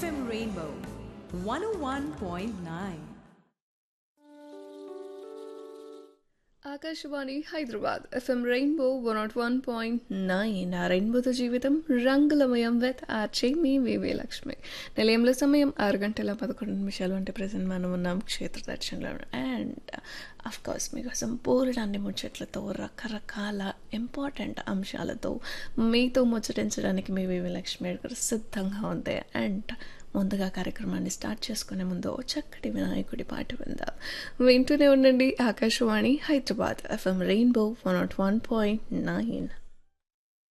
FM Rainbow 101.9. Akashvani Hyderabad FM Rainbow one nought one point nine ఆ రెయిన్బోతో జీవితం రంగులమయం విత్ ఆర్చే మీ వివి లక్ష్మి నిలయంలో సమయం ఆరు గంటల పదకొండు నిమిషాలు అంటే ప్రజెంట్ మనం ఉన్నాం క్షేత్ర దర్శనంలో అండ్ అఫ్ కోర్స్ మీకోసం పూరడాన్ని ముచ్చట్లతో రకరకాల ఇంపార్టెంట్ అంశాలతో మీతో ముచ్చటించడానికి మీ వివి లక్ష్మి గారు సిద్ధంగా ఉంది అండ్ ముందుగా కార్యక్రమాన్ని స్టార్ట్ చేసుకునే ముందు ఓ చక్కటి వినాయకుడి పాట విందాం వింటూనే ఉండండి Akashvani Hyderabad FM Rainbow one nought one point nine